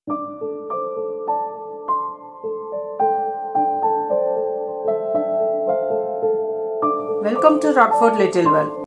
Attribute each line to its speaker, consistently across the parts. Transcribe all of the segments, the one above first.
Speaker 1: Welcome to Rockford Little World.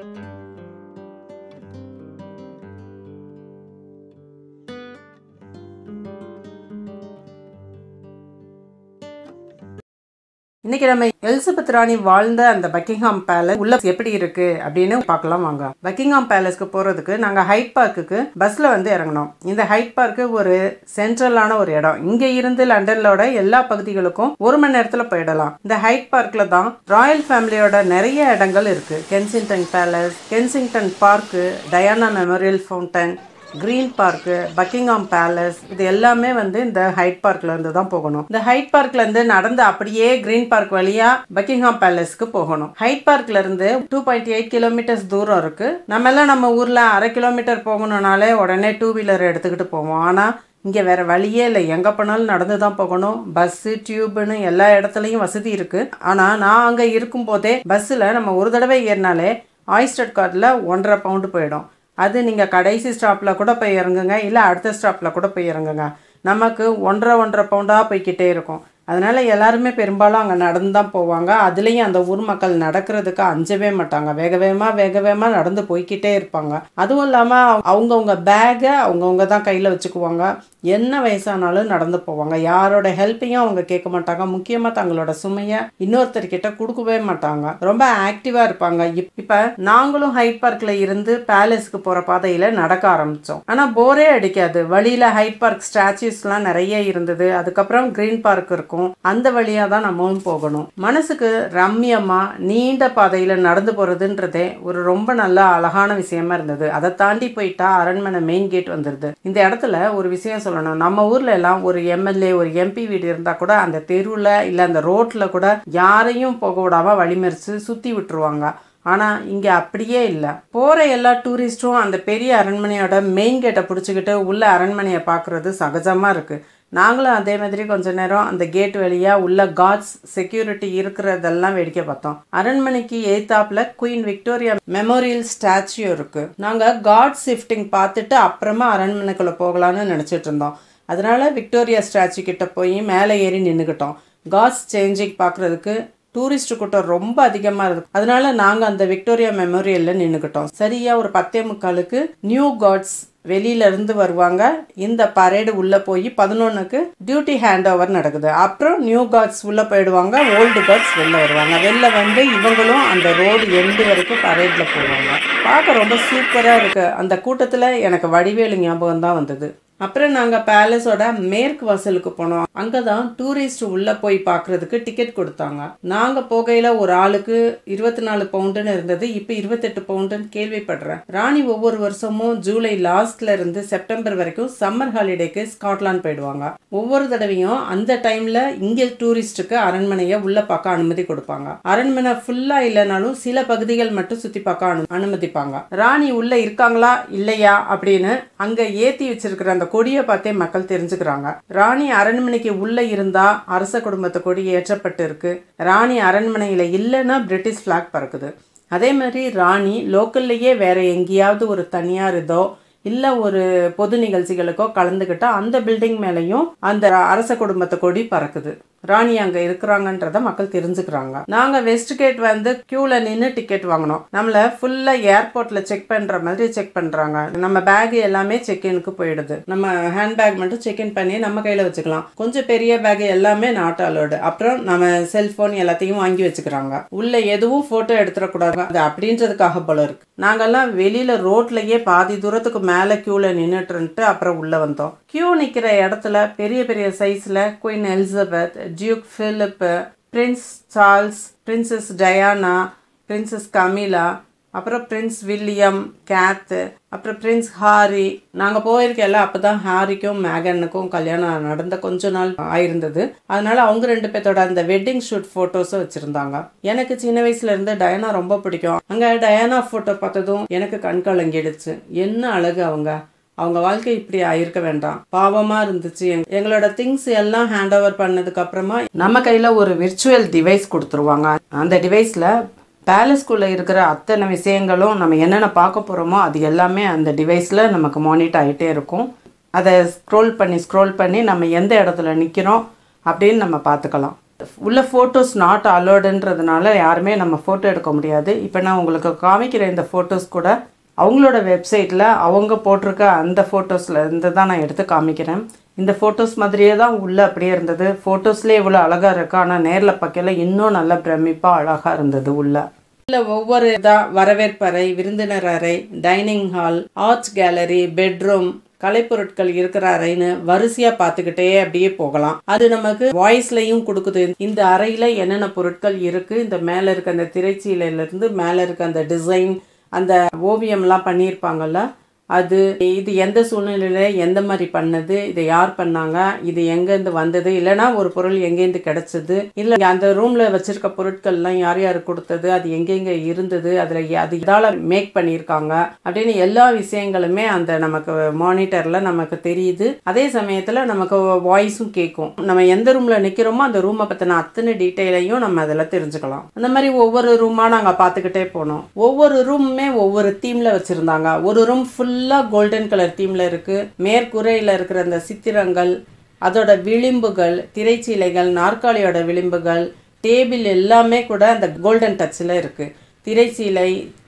Speaker 1: இன்னைக்கு நம்ம Elizabeth ராணி வாழ்ந்த அந்த பக்கிங்ஹாம் பேலஸ் உள்ள எப்படி இருக்கு அப்படின்னு பார்க்கலாம் வாங்க பக்கிங்ஹாம் பேலஸ்க்கு போறதுக்கு நாங்க ஹைட் பார்க்குக்கு பஸ்ல வந்து இறங்கணும் இந்த ஹைட் பார்க்கு ஒரு சென்ட்ரலான ஒரு இடம் இங்க இருந்து லண்டன்லோட எல்லா பகுதிகளுக்கும் ஒரு மணி நேரத்துல போயிடலாம் இந்த ஹைட் பார்க்ல தான் ராயல் ஃபேமிலியோட நிறைய இடங்கள் இருக்கு Kensington Palace Kensington Park Diana Memorial Fountain Green Park Buckingham Palace இது எல்லாமே வந்து இந்த ஹைட் பார்க்ல இருந்து தான் போகணும் இந்த ஹைட் பார்க்ல இருந்து நடந்து அப்படியே கிரீன் பார்க் வழியா பக்கிங்ஹாம் பேலஸ்க்கு போகணும் ஹைட் பார்க்ல இருந்து டூ பாயிண்ட் எயிட் கிலோமீட்டர்ஸ் தூரம் இருக்கு நம்ம எல்லாம் நம்ம ஊர்ல அரை கிலோமீட்டர் போகணும்னாலே உடனே டூ வீலர் எடுத்துக்கிட்டு போவோம் ஆனா இங்கே வேற வழியே இல்லை எங்கே போனாலும் நடந்து தான் போகணும் பஸ்ஸு டியூப்னு எல்லா இடத்துலையும் வசதி இருக்கு ஆனால் நான் அங்கே இருக்கும்போதே பஸ்ஸில் நம்ம ஒரு தடவை ஏறினாலே ஆயிஸ்டர் கார்டில் ஒன்றரை பவுண்டு போயிடும் அது நீங்கள் கடைசி ஸ்டாப்பில் கூட போய் இறங்குங்க இல்லை அடுத்த ஸ்டாப்பில் கூட போய் இறங்குங்க நமக்கு ஒன்றரை ஒன்றரை பவுண்டாக போய்க்கிட்டே இருக்கும் அதனால எல்லாருமே பெரும்பாலும் அங்கே நடந்து தான் போவாங்க அதுலேயும் அந்த ஊர் மக்கள் நடக்கிறதுக்கு அஞ்சவே மாட்டாங்க வேக வேகமாக வேக வேகமாக நடந்து போய்க்கிட்டே இருப்பாங்க அதுவும் இல்லாமல் அவங்கவுங்க பேக்கை அவங்கவுங்க தான் கையில் வச்சுக்குவாங்க என்ன வயசானாலும் நடந்து போவாங்க யாரோட ஹெல்ப்பையும் அவங்க கேட்க மாட்டாங்க முக்கியமாக தங்களோட சுமையை இன்னொருத்தர்கிட்ட கொடுக்கவே மாட்டாங்க ரொம்ப ஆக்டிவாக இருப்பாங்க இப் இப்போ நாங்களும் ஹைட் பார்க்கில் இருந்து பேலஸ்க்கு போகிற பாதையில் நடக்க ஆரம்பித்தோம் ஆனால் போரே அடிக்காது வழியில் ஹைட் பார்க் ஸ்டாச்சுஸ்லாம் நிறைய இருந்தது அதுக்கப்புறம் கிரீன் பார்க் இருக்கும் அந்த வழியாக தான் நம்மளும் போகணும் மனசுக்கு ரம்யமாக நீண்ட பாதையில் நடந்து போகிறதுன்றதே ஒரு ரொம்ப நல்ல அழகான விஷயமா இருந்தது அதை தாண்டி போயிட்டா அரண்மனை மெயின் கேட் வந்துடுது இந்த இடத்துல ஒரு விஷயம் சொல்லணும் நம்ம ஊர்ல எல்லாம் ஒரு எம்எல்ஏ ஒரு எம்பி வீடு இருந்தா கூட அந்த தெருவில் இல்லை அந்த ரோட்ல கூட யாரையும் போக விடாம வழிமறிச்சு சுத்தி விட்டுருவாங்க ஆனா இங்க அப்படியே இல்லை போற எல்லா டூரிஸ்டும் அந்த பெரிய அரண்மனையோட மெயின் கேட்டை பிடிச்சிக்கிட்டு உள்ள அரண்மனையை பார்க்கறது சகஜமா இருக்கு நாங்களும் அதே மாதிரி கொஞ்ச நேரம் அந்த கேட் வழியா உள்ள காட்ஸ் செக்யூரிட்டி இருக்கிறதெல்லாம் வேடிக்கை பார்த்தோம் அரண்மனைக்கு எய்தாப்ல குயின் விக்டோரியா மெமோரியல் ஸ்டாச்சு இருக்கு நாங்க காட் ஷிஃப்டிங் பார்த்துட்டு அப்புறமா அரண்மனைக்குள்ள போகலான்னு நினைச்சிட்டு இருந்தோம் அதனால விக்டோரியா ஸ்டாச்சு கிட்ட போய் மேலே ஏறி நின்றுக்கிட்டோம் காட்ஸ் சேஞ்சிங் பார்க்கறதுக்கு டூரிஸ்ட் கூட்டம் ரொம்ப அதிகமாக இருக்கு அதனால நாங்கள் அந்த விக்டோரியா மெமோரியலில் நின்றுக்கிட்டோம் சரியாக ஒரு பத்தே முக்காலுக்கு நியூ காட்ஸ் வெளியில இருந்து வருவாங்க இந்த பரேடு உள்ள போய் பதினொன்னுக்கு டியூட்டி ஹேண்ட் ஓவர் நடக்குது அப்புறம் நியூ காட்ஸ் உள்ள போயிடுவாங்க ஓல்டு காட்ஸ் வெளில வருவாங்க வெளில வந்து இவங்களும் அந்த ரோடு எண்டு வரைக்கும் பரேட்ல போவாங்க பார்க்க ரொம்ப சூப்பரா இருக்கு அந்த கூட்டத்துல எனக்கு வடிவேலு ஞாபகம் தான் வந்தது அப்புறம் நாங்கள் பேலஸோட மேற்கு வாசலுக்கு போனோம் அங்கே தான் டூரிஸ்ட் உள்ளே போய் பார்க்குறதுக்கு டிக்கெட் கொடுத்தாங்க நாங்கள் போகையில் ஒரு ஆளுக்கு இருபத்தி நாலு பவுண்டுன்னு இருந்தது இப்போ இருபத்தெட்டு பவுண்டுன்னு கேள்விப்படுறேன் ராணி ஒவ்வொரு வருஷமும் ஜூலை லாஸ்ட்ல இருந்து செப்டம்பர் வரைக்கும் சம்மர் ஹாலிடேக்கு ஸ்காட்லாந்து போயிடுவாங்க ஒவ்வொரு தடவையும் அந்த டைமில் இங்கே டூரிஸ்ட்டுக்கு அரண்மனையை உள்ளே பார்க்க அனுமதி கொடுப்பாங்க அரண்மனை ஃபுல்லாக இல்லைனாலும் சில பகுதிகள் மட்டும் சுற்றி பார்க்க அனு அனுமதிப்பாங்க ராணி உள்ளே இருக்காங்களா இல்லையா அப்படின்னு அங்கே ஏற்றி வச்சிருக்கிற அந்த கொடியை பார்த்தே மக்கள் தெரிஞ்சுக்கிறாங்க ராணி அரண்மனைக்கு உள்ள இருந்தா அரச குடும்பத்து கொடி ஏற்றப்பட்டு இருக்கு ராணி அரண்மனையில இல்லைன்னா பிரிட்டிஷ் ஃபிளாக் பறக்குது அதே மாதிரி ராணி லோக்கல்லையே வேற எங்கேயாவது ஒரு தனியார் இதோ இல்லை ஒரு பொது நிகழ்ச்சிகளுக்கோ கலந்துக்கிட்டா அந்த பில்டிங் மேலேயும் அந்த அரச குடும்பத்து கொடி பறக்குது ராணி அங்கே இருக்கிறாங்கன்றத மக்கள் தெரிஞ்சுக்கிறாங்க நாங்கள் வெஸ்ட் கேட் வந்து க்யூவில் நின்று டிக்கெட் வாங்கினோம் நம்மளை ஃபுல்லாக ஏர்போர்ட்டில் செக் பண்ணுற மாதிரி செக் பண்ணுறாங்க நம்ம பேக் எல்லாமே செக்இனுக்கு போயிடுது நம்ம ஹேண்ட் பேக் மட்டும் செக்இன் பண்ணி நம்ம கையில் வச்சுக்கலாம் கொஞ்சம் பெரிய பேக் எல்லாமே நாட் அலோடு அப்புறம் நம்ம செல்ஃபோன் எல்லாத்தையும் வாங்கி வச்சுக்கிறாங்க உள்ள எதுவும் ஃபோட்டோ எடுத்துடக்கூடாது அது அப்படின்றதுக்காக போல இருக்கு நாங்கெல்லாம் வெளியில் ரோட்லயே பாதி தூரத்துக்கு மேலே க்யூவில் நின்றுட்டுன்ட்டு அப்புறம் உள்ளே வந்தோம் க்யூ நிற்கிற இடத்துல பெரிய பெரிய சைஸில் Queen Elizabeth Duke Philip Prince Charles Princess Diana Princess Camilla அப்புறம் பிரின்ஸ் வில்லியம் கேத்து அப்புறம் பிரின்ஸ் ஹாரி நாங்கள் போயிருக்கல அப்போ தான் ஹாரிக்கும் மேகனுக்கும் கல்யாணம் நடந்த கொஞ்ச நாள் ஆயிருந்தது அதனால அவங்க ரெண்டு பேர்த்தோட அந்த வெட்டிங் ஷூட் ஃபோட்டோஸும் வச்சுருந்தாங்க எனக்கு சின்ன வயசுல இருந்து டயானா ரொம்ப பிடிக்கும் அங்கே டயானா ஃபோட்டோ பார்த்ததும் எனக்கு கண் கலங்கிடுச்சு என்ன அழகு அவங்க அவங்க வாழ்க்கை இப்படி ஆயிருக்க வேண்டாம் பாவமா இருந்துச்சு எங்க- எங்களோட திங்ஸ் எல்லாம் ஹேண்ட் ஓவர் பண்ணதுக்கு அப்புறமா நம்ம கையில ஒரு விர்ச்சுவல் டிவைஸ் கொடுத்துருவாங்க அந்த டிவைஸ்ல பேலஸ்குள்ள இருக்கிற அத்தனை விஷயங்களும் நம்ம என்னென்ன பார்க்க போறோமோ அது எல்லாமே அந்த டிவைஸ்ல நமக்கு மானிட்டர் ஆகிட்டே இருக்கும் அதை ஸ்க்ரோல் பண்ணி ஸ்க்ரோல் பண்ணி நம்ம எந்த இடத்துல நிற்கிறோம் அப்படின்னு நம்ம பார்த்துக்கலாம் உள்ள ஃபோட்டோஸ் நாட் அலோடுன்றதுனால யாருமே நம்ம ஃபோட்டோ எடுக்க முடியாது இப்போ நான் உங்களுக்கு காமிக்கிற இந்த ஃபோட்டோஸ் கூட அவங்களோட வெப்சைட்டில் அவங்க போட்டிருக்க அந்த ஃபோட்டோஸில் இருந்து தான் நான் எடுத்து காமிக்கிறேன் இந்த ஃபோட்டோஸ் மாதிரியே தான் உள்ளே அப்படியே இருந்தது ஃபோட்டோஸ்லேயே இவ்வளோ அழகாக இருக்கு ஆனால் நேரில் பார்க்கல இன்னும் நல்ல பிரமிப்பாக அழகாக இருந்தது உள்ள இல்லை ஒவ்வொரு இதாக வரவேற்பறை விருந்தினர் அறை dining hall arts gallery bedroom கலைப்பொருட்கள் இருக்கிற அறைன்னு வரிசையா பார்த்துக்கிட்டே அப்படியே போகலாம் அது நமக்கு வாய்ஸ்லையும் கொடுக்குது இந்த அறையில என்னென்ன பொருட்கள் இருக்கு இந்த மேல இருக்க அந்த திரைச்சீலையில இருந்து மேல இருக்க அந்த டிசைன் அந்த ஓவியம்லாம் பண்ணியிருப்பாங்கல்ல அது இது எந்த சூழ்நிலையில எந்த மாதிரி பண்ணது இதை யார் பண்ணாங்க இது எங்கேருந்து வந்தது இல்லைன்னா ஒரு பொருள் எங்கேருந்து கிடைச்சது இல்லை அந்த ரூம்ல வச்சிருக்க பொருட்கள்லாம் யார் யார் கொடுத்தது அது எங்கெங்க இருந்தது அதுல அது இதால மேக் பண்ணியிருக்காங்க அப்படின்னு எல்லா விஷயங்களுமே அந்த நமக்கு மானிட்டர்ல நமக்கு தெரியுது அதே சமயத்துல நமக்கு வாய்ஸும் கேட்கும் நம்ம எந்த ரூம்ல நிக்கிறோமோ அந்த ரூமை பத்தின அத்தனை டீட்டெயிலையும் நம்ம அதில் தெரிஞ்சுக்கலாம் அந்த மாதிரி ஒவ்வொரு ரூமா நாங்க பார்த்துக்கிட்டே போனோம் ஒவ்வொரு ரூமுமே ஒவ்வொரு தீம்ல வச்சிருந்தாங்க ஒரு ரூம் ஃபுல் ஃபுல்லாக கோல்டன் கலர் தீமில் இருக்குது மேற்கூரையில் இருக்கிற அந்த சித்திரங்கள் அதோட விளிம்புகள் திரைச்சீலைகள் நாற்காலியோட விளிம்புகள் டேபிள் எல்லாமே கூட அந்த கோல்டன் டச்சில் இருக்குது திரைச்சீலை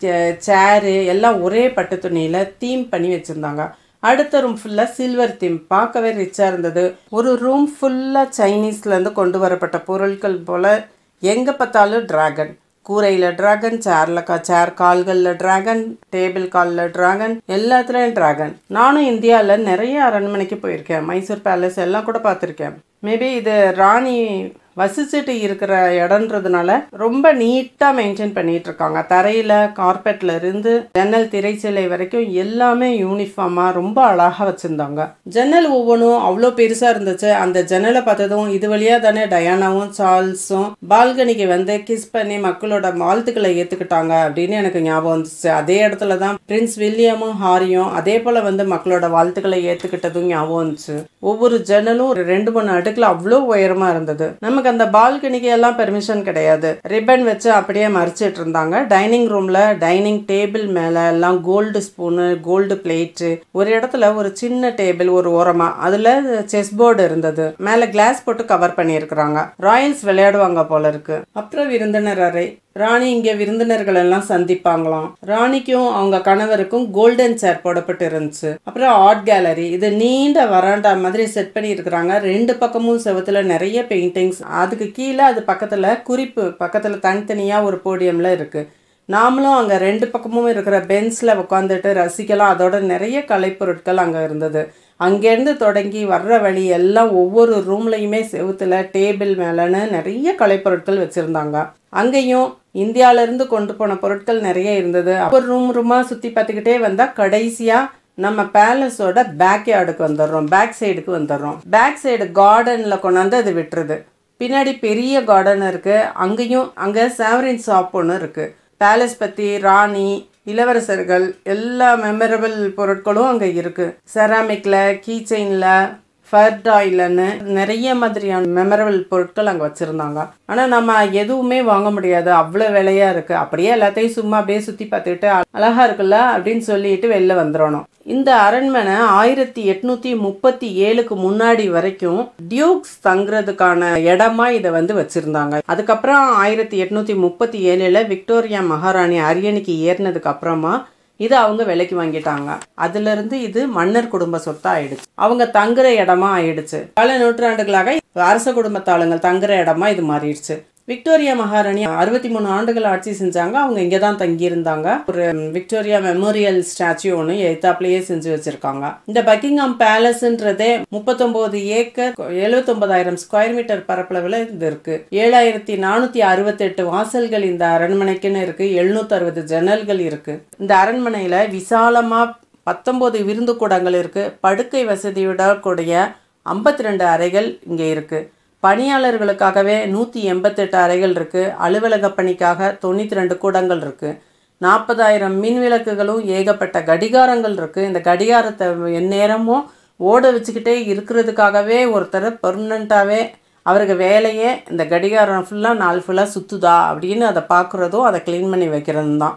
Speaker 1: சேரு எல்லாம் ஒரே பட்டு துணியில் தீம் பண்ணி வச்சுருந்தாங்க அடுத்த ரூம் ஃபுல்லாக சில்வர் தீம் பார்க்கவே ரிச்சாக இருந்தது ஒரு ரூம் ஃபுல்லாக சைனீஸ்லேருந்து கொண்டு வரப்பட்ட பொருட்கள் போல் எங்கே பார்த்தாலும் டிராகன் கூரையில் டிராகன் சேர்ல கா சேர் கால்களில் டிராகன் டேபிள் காலில் டிராகன் எல்லாத்துலேயும் டிராகன் நானும் இந்தியாவில் நிறைய அரண்மனைக்கு போயிருக்கேன் மைசூர் பேலஸ் எல்லாம் கூட பார்த்துருக்கேன் மேபி இது ராணி வசிச்சுட்டு இருக்கிற இடன்றதுனால ரொம்ப நீட்டாக மெயின்டைன் பண்ணிட்டு இருக்காங்க தரையில் கார்பெட்ல இருந்து ஜன்னல் திரைச்சிலை வரைக்கும் எல்லாமே யூனிஃபார்மாக ரொம்ப அழகாக வச்சுருந்தாங்க ஜன்னல் ஒவ்வொன்றும் அவ்வளோ பெருசாக இருந்துச்சு அந்த ஜன்னலை பார்த்ததும் இது வழியாக தானே டயானாவும் சார்ல்ஸும் பால்கனிக்கு வந்து கிஸ் பண்ணி மக்களோட வாழ்த்துக்களை ஏற்றுக்கிட்டாங்க அப்படின்னு எனக்கு ஞாபகம் வந்துச்சு அதே இடத்துல தான் பிரின்ஸ் வில்லியமும் ஹாரியும் அதே போல் வந்து மக்களோட வாழ்த்துக்களை ஏற்றுக்கிட்டதும் ஞாபகம் வந்துச்சு ஒவ்வொரு ஜன்னலும் ஒரு ரெண்டு மூணு அடுக்கில் அவ்வளோ உயரமாக இருந்தது நமக்கு நமக்கு அந்த பால்கனிக்கு எல்லாம் பெர்மிஷன் கிடையாது ரிப்பன் வச்சு அப்படியே மறைச்சிட்டு இருந்தாங்க டைனிங் ரூம்ல டைனிங் டேபிள் மேல எல்லாம் கோல்டு ஸ்பூனு கோல்டு பிளேட்டு ஒரு இடத்துல ஒரு சின்ன டேபிள் ஒரு ஓரமா அதுல செஸ் போர்டு இருந்தது மேல கிளாஸ் போட்டு கவர் பண்ணியிருக்கிறாங்க ராயல்ஸ் விளையாடுவாங்க போல இருக்கு அப்புறம் விருந்தினர் அறை ராணி இங்க விருந்தினர்கள் எல்லாம் சந்திப்பாங்களாம் ராணிக்கும் அவங்க கணவருக்கும் கோல்டன் சேர் போடப்பட்டு இருந்துச்சு அப்புறம் ஆர்ட் கேலரி இது நீண்ட வராண்டா மாதிரி செட் பண்ணி இருக்கிறாங்க ரெண்டு பக்கமும் செவத்துல நிறைய பெயிண்டிங்ஸ் அதுக்கு கீழே அது பக்கத்துல குறிப்பு பக்கத்துல தனித்தனியா ஒரு போடியம்ல இருக்கு நாமளும் அங்கே ரெண்டு பக்கமும் இருக்கிற பெஞ்சில் உட்காந்துட்டு ரசிக்கலாம் அதோட நிறைய கலைப்பொருட்கள் அங்கே இருந்தது அங்கேருந்து தொடங்கி வர்ற வழி எல்லாம் ஒவ்வொரு ரூம்லையுமே செவுத்துல டேபிள் மேலேன்னு நிறைய கலைப்பொருட்கள் வச்சுருந்தாங்க அங்கேயும் இந்தியாவிலேருந்து கொண்டு போன பொருட்கள் நிறைய இருந்தது ஒரு ரூம் ரூமாக சுற்றி பார்த்துக்கிட்டே வந்தால் கடைசியாக நம்ம பேலஸோட பேக் யார்டுக்கு வந்துடுறோம் பேக் சைடுக்கு வந்துடுறோம் பேக் சைடு கார்டனில் கொண்டாந்து அது விட்டுருது பின்னாடி பெரிய கார்டன் இருக்குது அங்கேயும் அங்கே சாவரின் ஷாப் ஒன்று இருக்குது பேலஸ் பற்றி ராணி இளவரசர்கள் எல்லா மெமரபிள் பொருட்களும் அங்கே இருக்குது செராமிக்கில் கீ செயினில் ஃபர்டாயிலன்னு நிறைய மாதிரியான மெமரபிள் பொருட்கள் அங்கே வச்சுருந்தாங்க ஆனால் நம்ம எதுவுமே வாங்க முடியாது அவ்வளோ விலையாக இருக்குது அப்படியே எல்லாத்தையும் சும்மா அப்படியே சுற்றி பார்த்துக்கிட்டு அழகாக இருக்குல்ல அப்படின்னு சொல்லிட்டு வெளில வந்துடணும் இந்த அரண்மனை ஆயிரத்தி எட்நூத்தி முப்பத்தி ஏழுக்கு முன்னாடி வரைக்கும் டியூக்ஸ் தங்குறதுக்கான இடமா இதை வந்து வச்சிருந்தாங்க அதுக்கப்புறம் ஆயிரத்தி எட்நூத்தி முப்பத்தி ஏழுல விக்டோரியா மகாராணி அரியணைக்கு ஏறினதுக்கு அப்புறமா இதை அவங்க விலைக்கு வாங்கிட்டாங்க அதுல இருந்து இது மன்னர் குடும்ப சொத்தா ஆயிடுச்சு அவங்க தங்குற இடமா ஆயிடுச்சு பல நூற்றாண்டுகளாக அரச குடும்பத்தாளுங்க தங்குற இடமா இது மாறிடுச்சு விக்டோரியா மகாராணி அறுபத்தி மூணு ஆண்டுகள் ஆட்சி செஞ்சாங்க அவங்க இங்கே தான் தங்கியிருந்தாங்க ஒரு விக்டோரியா மெமோரியல் ஸ்டாச்சு ஒன்று எத்தாப்லேயே செஞ்சு வச்சிருக்காங்க இந்த பக்கிங்ஹாம் பேலஸ்ன்றதே முப்பத்தொம்போது ஏக்கர் எழுபத்தொன்பதாயிரம் ஸ்கொயர் மீட்டர் பரப்பளவில் இது இருக்கு ஏழாயிரத்தி நானூற்றி அறுபத்தெட்டு வாசல்கள் இந்த அரண்மனைக்குன்னு இருக்கு எழுநூத்தி அறுபது ஜன்னல்கள் இருக்கு இந்த அரண்மனையில் விசாலமாக பத்தொம்போது விருந்து கூடங்கள் இருக்கு படுக்கை வசதியுடன் கூடிய ஐம்பத்தி ரெண்டு அறைகள் இங்கே இருக்கு பணியாளர்களுக்காகவே நூற்றி எண்பத்தெட்டு அறைகள் இருக்குது அலுவலக பணிக்காக தொண்ணூற்றி ரெண்டு கூடங்கள் இருக்குது நாற்பதாயிரம் மின் விளக்குகளும் ஏகப்பட்ட கடிகாரங்கள் இருக்குது இந்த கடிகாரத்தை எந்நேரமும் ஓட வச்சுக்கிட்டே இருக்கிறதுக்காகவே ஒருத்தர் பெர்மனண்ட்டாகவே அவருக்கு வேலையே இந்த கடிகாரம் ஃபுல்லாக நாள் ஃபுல்லாக சுற்றுதா அப்படின்னு அதை பார்க்குறதும் அதை க்ளீன் பண்ணி வைக்கிறதும் தான்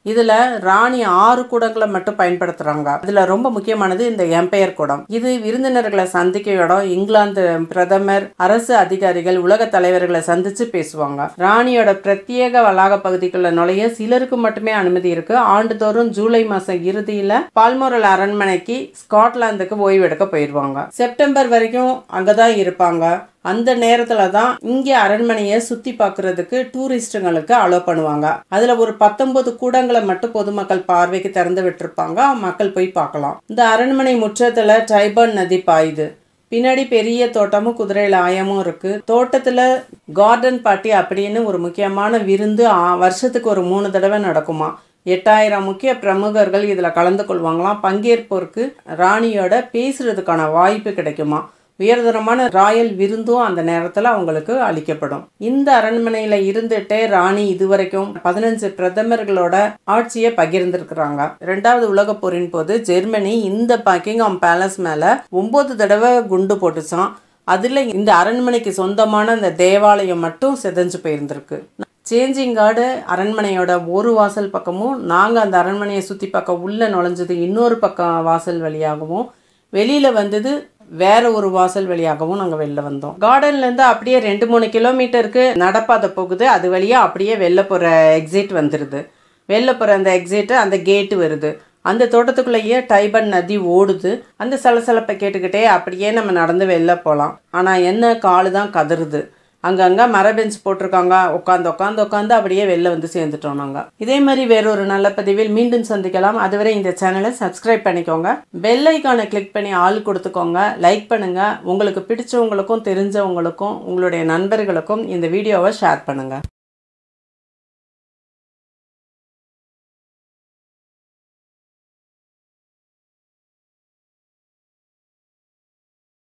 Speaker 1: இதுல ராணி ஆறு கூடங்களை மட்டும் பயன்படுத்துறாங்க இதுல ரொம்ப முக்கியமானது இந்த எம்பையர் கூடம் இது விருந்தினர்களை சந்திக்க இடம் இங்கிலாந்து பிரதமர் அரசு அதிகாரிகள் உலக தலைவர்களை சந்திச்சு பேசுவாங்க ராணியோட பிரத்யேக வளாக பகுதிக்குள்ள நுழைய சிலருக்கு மட்டுமே அனுமதி இருக்கு ஆண்டுதோறும் ஜூலை மாசம் இறுதியில பால்மோரல் அரண்மனைக்கு ஸ்காட்லாந்துக்கு ஓய்வெடுக்க போயிடுவாங்க செப்டம்பர் வரைக்கும் அங்கதான் இருப்பாங்க அந்த நேரத்துல தான் இங்க அரண்மனையை சுத்தி பார்க்கிறதுக்கு டூரிஸ்டுங்களுக்கு அலோ பண்ணுவாங்க அதுல ஒரு பத்தொன்பது கூடங்களை மட்டும் பொதுமக்கள் பார்வைக்கு திறந்து விட்டுருப்பாங்க மக்கள் போய் பார்க்கலாம் இந்த அரண்மனை முற்றத்துல டைபர்ன் நதி பாயுது பின்னாடி பெரிய தோட்டமும் குதிரை லாயமும் இருக்கு தோட்டத்துல கார்டன் பார்ட்டி அப்படின்னு ஒரு முக்கியமான விருந்து ஆ- வருஷத்துக்கு ஒரு மூணு தடவை நடக்குமா எட்டாயிரம் முக்கிய பிரமுகர்கள் இதுல கலந்து கொள்வாங்களாம் பங்கேற்போருக்கு ராணியோட பேசுறதுக்கான வாய்ப்பு கிடைக்குமா உயர்தரமான ராயல் விருந்தும் அந்த நேரத்துல அவங்களுக்கு அளிக்கப்படும் இந்த அரண்மனையில இருந்துட்டே ராணி இதுவரைக்கும் பதினஞ்சு பிரதமர்களோட ஆட்சியை பகிர்ந்திருக்கிறாங்க ரெண்டாவது உலகப் போரின் போது ஜெர்மனி இந்த பக்கிங்ஹாம் பேலஸ் மேல ஒன்பது தடவை குண்டு போட்டுச்சான் அதுல இந்த அரண்மனைக்கு சொந்தமான அந்த தேவாலயம் மட்டும் செதஞ்சு போயிருந்திருக்கு சேஞ்சிங் கார்டு அரண்மனையோட ஒரு வாசல் பக்கமும் நாங்கள் அந்த அரண்மனையை சுற்றி பார்க்க உள்ளே நுழைஞ்சது இன்னொரு பக்கம் வாசல் வழியாகவும் வெளியில் வந்தது வேற ஒரு வாசல் வழியாகவும் நாங்கள் வெளில வந்தோம் கார்டன்லேருந்து அப்படியே ரெண்டு மூணு கிலோமீட்டருக்கு நடப்பாதை போகுது அது வழியாக அப்படியே வெளில போகிற எக்ஸிட் வந்துடுது வெளில போகிற அந்த எக்ஸிட்டு அந்த கேட்டு வருது அந்த தோட்டத்துக்குள்ளேயே டைபன் நதி ஓடுது அந்த சலசலப்பை கேட்டுக்கிட்டே அப்படியே நம்ம நடந்து வெளில போகலாம் ஆனால் என்ன காலு தான் கதறுது அங்கங்கே மர பெஞ்ச் போட்டிருக்காங்க உட்காந்து உட்காந்து உட்காந்து அப்படியே வெளில வந்து சேர்ந்துட்டோம் நாங்கள் இதே மாதிரி வேறொரு நல்ல பதிவில் மீண்டும் சந்திக்கலாம் அதுவரை இந்த சேனலை சப்ஸ்கிரைப் பண்ணிக்கோங்க பெல் ஐக்கானை கிளிக் பண்ணி ஆள் கொடுத்துக்கோங்க லைக் பண்ணுங்க உங்களுக்கு பிடிச்சவங்களுக்கும் தெரிஞ்சவங்களுக்கும் உங்களுடைய நண்பர்களுக்கும் இந்த வீடியோவை ஷேர் பண்ணுங்க